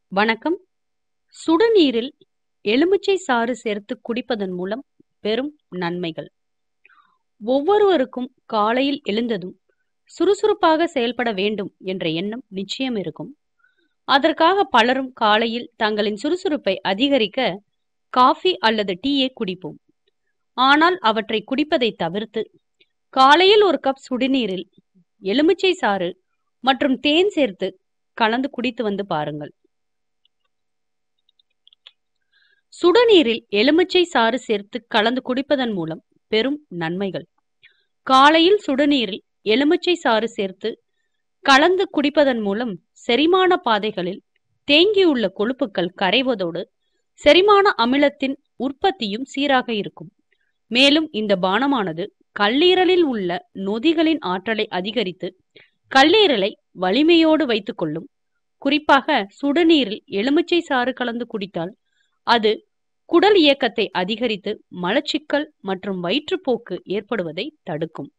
வணக்கம் சுடுநீரில் எலுமிச்சை சாறு சேர்த்து குடிப்பதன் மூலம் பெறும் நன்மைகள் ஒவ்வொருவருக்கும் காலையில் எழுந்ததும் சுறுசுறுப்பாக செயல்பட வேண்டும் என்ற எண்ணம் நிச்சயம் இருக்கும் அதற்காக பலரும் காலையில் தங்களின் சுறுசுறுப்பை அதிகரிக்க காஃபி அல்லது டீயை குடிப்போம் ஆனால் அவற்றை குடிப்பதை தவிர்த்து காலையில் ஒரு கப் சுடுநீரில் எலுமிச்சை சாறு மற்றும் தேன் சேர்த்து கலந்து குடித்து வந்து பாருங்கள் சுடுநீரில் எலுமிச்சை சாறு சேர்த்து கலந்து குடிப்பதன் மூலம் பெறும் நன்மைகள் காலையில் சுடுநீரில் எலுமிச்சை சாறு சேர்த்து கலந்து குடிப்பதன் மூலம் செரிமான பாதைகளில் தேங்கியுள்ள கொழுப்புக்கள் கரைவதோடு செரிமான அமிலத்தின் உற்பத்தியும் சீராக இருக்கும் மேலும் இந்த பானமானது கல்லீரலில் உள்ள நொதிகளின் ஆற்றலை அதிகரித்து கல்லீரலை வலிமையோடு வைத்துக் கொள்ளும் குறிப்பாக சுடுநீரில் எலுமிச்சை சாறு கலந்து குடித்தால் அது குடல் இயக்கத்தை அதிகரித்து மலச்சிக்கல் மற்றும் வயிற்றுப்போக்கு ஏற்படுவதை தடுக்கும்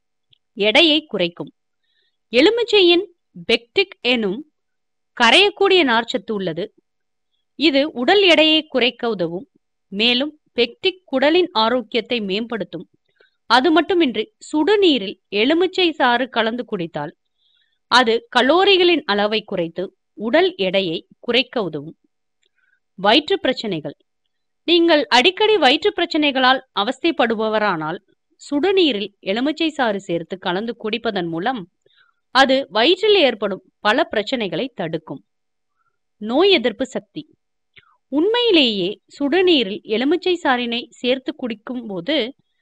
எடையை குறைக்கும் எலுமிச்சையின் பெக்டிக் எனும் கரையக்கூடிய நார்ச்சத்து உள்ளது இது உடல் எடையை குறைக்க உதவும் மேலும் பெக்டிக் குடலின் ஆரோக்கியத்தை மேம்படுத்தும் அது மட்டுமின்றி சுடுநீரில் எலுமிச்சை சாறு கலந்து குடித்தால் அது கலோரிகளின் அளவை குறைத்து உடல் எடையை குறைக்க உதவும் வயிற்று பிரச்சனைகள் நீங்கள் அடிக்கடி வயிற்று பிரச்சனைகளால் அவஸ்தைப்படுபவரானால் சுடுநீரில் எலுமிச்சை சாறு சேர்த்து கலந்து குடிப்பதன் மூலம் அது வயிற்றில் ஏற்படும் பல பிரச்சனைகளை தடுக்கும் நோய் எதிர்ப்பு சக்தி உண்மையிலேயே சுடுநீரில் எலுமிச்சை சாறினை சேர்த்து குடிக்கும் போது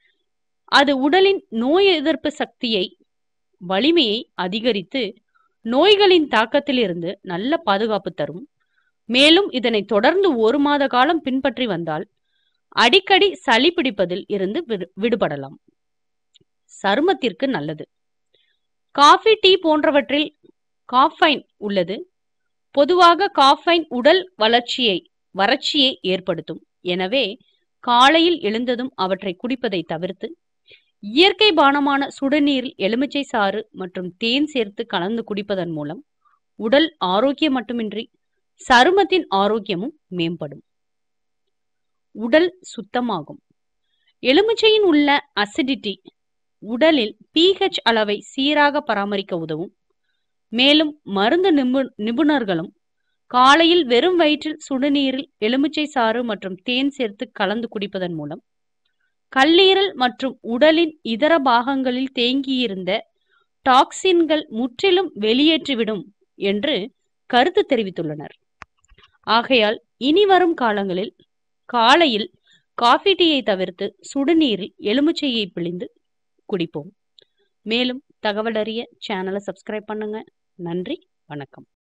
அது உடலின் நோய் எதிர்ப்பு சக்தியை வலிமையை அதிகரித்து நோய்களின் தாக்கத்திலிருந்து நல்ல பாதுகாப்பு தரும் மேலும் இதனை தொடர்ந்து ஒரு மாத காலம் பின்பற்றி வந்தால் அடிக்கடி சளி பிடிப்பதில் இருந்து விடுபடலாம் சருமத்திற்கு நல்லது காஃபி டீ போன்றவற்றில் காஃபைன் உள்ளது பொதுவாக காஃபைன் உடல் வளர்ச்சியை வறட்சியை ஏற்படுத்தும் எனவே காலையில் எழுந்ததும் அவற்றை குடிப்பதை தவிர்த்து இயற்கை பானமான சுடுநீரில் எலுமிச்சை சாறு மற்றும் தேன் சேர்த்து கலந்து குடிப்பதன் மூலம் உடல் ஆரோக்கியம் மட்டுமின்றி சருமத்தின் ஆரோக்கியமும் மேம்படும் உடல் சுத்தமாகும் எலுமிச்சையின் உள்ள அசிடிட்டி உடலில் பிஹெச் அளவை சீராக பராமரிக்க உதவும் மேலும் மருந்து நிபுணர்களும் காலையில் வெறும் வயிற்றில் சுடுநீரில் எலுமிச்சை சாறு மற்றும் தேன் சேர்த்து கலந்து குடிப்பதன் மூலம் கல்லீரல் மற்றும் உடலின் இதர பாகங்களில் தேங்கியிருந்த டாக்சின்கள் முற்றிலும் வெளியேற்றிவிடும் என்று கருத்து தெரிவித்துள்ளனர் ஆகையால் இனி வரும் காலங்களில் காலையில் காஃபி டீயை தவிர்த்து சுடுநீரில் எலுமிச்சையை பிழிந்து குடிப்போம் மேலும் தகவல் அறிய சேனலை சப்ஸ்கிரைப் பண்ணுங்க நன்றி வணக்கம்